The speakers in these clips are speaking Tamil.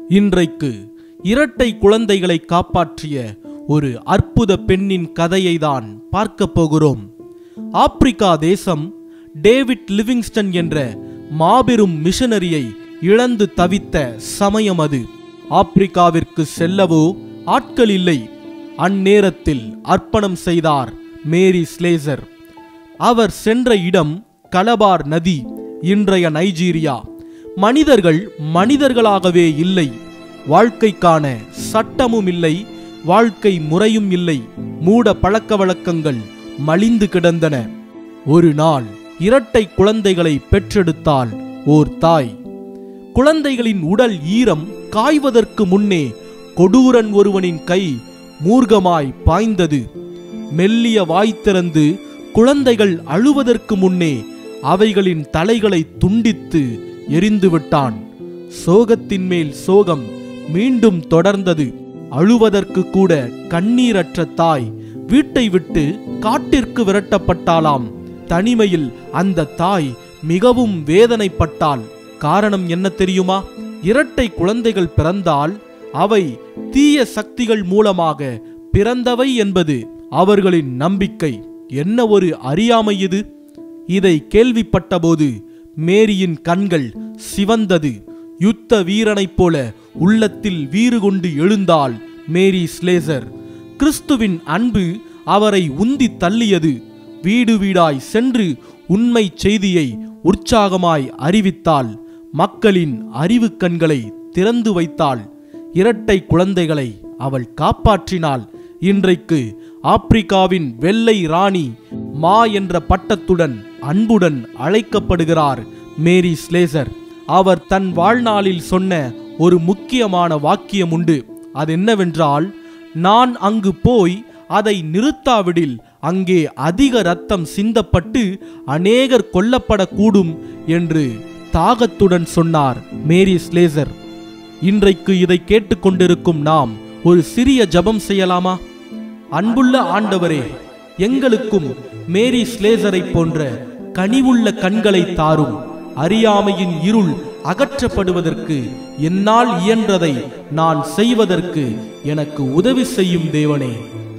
இன்றைக்கு இரட்டை குழந்தைகளை காப்பாற்றிய ஒரு அற்புத பெண்ணின் கதையை தான் பார்க்க போகிறோம் ஆப்பிரிக்கா தேசம் டேவிட் லிவிங்ஸ்டன் என்ற மாபெரும் மிஷனரியை இழந்து தவித்த சமயம் அது ஆப்பிரிக்காவிற்கு செல்லவோ ஆட்கள் இல்லை அந்நேரத்தில் அர்ப்பணம் செய்தார் மேரி ஸ்லேசர் அவர் சென்ற இடம் கலபார் நதி இன்றைய நைஜீரியா மனிதர்கள் மனிதர்களாகவே இல்லை வாழ்க்கைக்கான சட்டமும் இல்லை வாழ்க்கை முறையும் இல்லை மூட பழக்க வழக்கங்கள் மலிந்து கிடந்தன ஒரு நாள் இரட்டை குழந்தைகளை பெற்றெடுத்தாள் ஓர் தாய் குழந்தைகளின் உடல் ஈரம் காய்வதற்கு முன்னே கொடூரன் ஒருவனின் கை மூர்க்கமாய் பாய்ந்தது மெல்லிய வாய் திறந்து குழந்தைகள் அழுவதற்கு முன்னே அவைகளின் தலைகளை துண்டித்து எரிந்து விட்டான் சோகத்தின் மேல் சோகம் மீண்டும் தொடர்ந்தது அழுவதற்கு கூட கண்ணீரற்ற தாய் வீட்டை விட்டு காட்டிற்கு விரட்டப்பட்டாளாம் தனிமையில் அந்த தாய் மிகவும் வேதனைப்பட்டாள் காரணம் என்ன தெரியுமா இரட்டை குழந்தைகள் பிறந்தால் அவை தீய சக்திகள் மூலமாக பிறந்தவை என்பது அவர்களின் நம்பிக்கை என்ன ஒரு அறியாமை இது இதை கேள்விப்பட்டபோது மேரியின் கண்கள் சிவந்தது யுத்த வீரனைப் போல உள்ளத்தில் வீறு கொண்டு எழுந்தாள் மேரி ஸ்லேசர் கிறிஸ்துவின் அன்பு அவரை உந்தி தள்ளியது வீடு வீடாய் சென்று உண்மை செய்தியை உற்சாகமாய் அறிவித்தாள் மக்களின் அறிவு கண்களை திறந்து வைத்தாள் இரட்டை குழந்தைகளை அவள் காப்பாற்றினாள் இன்றைக்கு ஆப்பிரிக்காவின் வெள்ளை ராணி மா என்ற பட்டத்துடன் அன்புடன் அழைக்கப்படுகிறார் மேரி ஸ்லேசர் அவர் தன் வாழ்நாளில் சொன்ன ஒரு முக்கியமான வாக்கியம் உண்டு அது என்னவென்றால் நான் அங்கு போய் அதை நிறுத்தாவிடில் அங்கே அதிக ரத்தம் சிந்தப்பட்டு அநேகர் கொல்லப்படக்கூடும் என்று தாகத்துடன் சொன்னார் மேரி ஸ்லேசர் இன்றைக்கு இதை கேட்டுக்கொண்டிருக்கும் நாம் ஒரு சிறிய ஜபம் செய்யலாமா அன்புள்ள ஆண்டவரே எங்களுக்கும் மேரி ஸ்லேசரை போன்ற கனிவுள்ள கண்களை தாரும் அறியாமையின் இருள் அகற்றப்படுவதற்கு என்னால் இயன்றதை நான் செய்வதற்கு எனக்கு உதவி செய்யும் தேவனே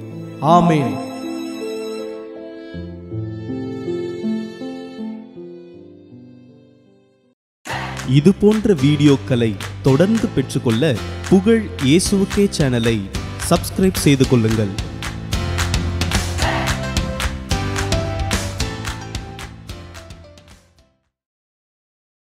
ஆமேன் இது போன்ற வீடியோக்களை தொடர்ந்து பெற்றுக்கொள்ள புகழ் இயேசுவுக்கே சேனலை சப்ஸ்கிரைப் செய்து கொள்ளுங்கள்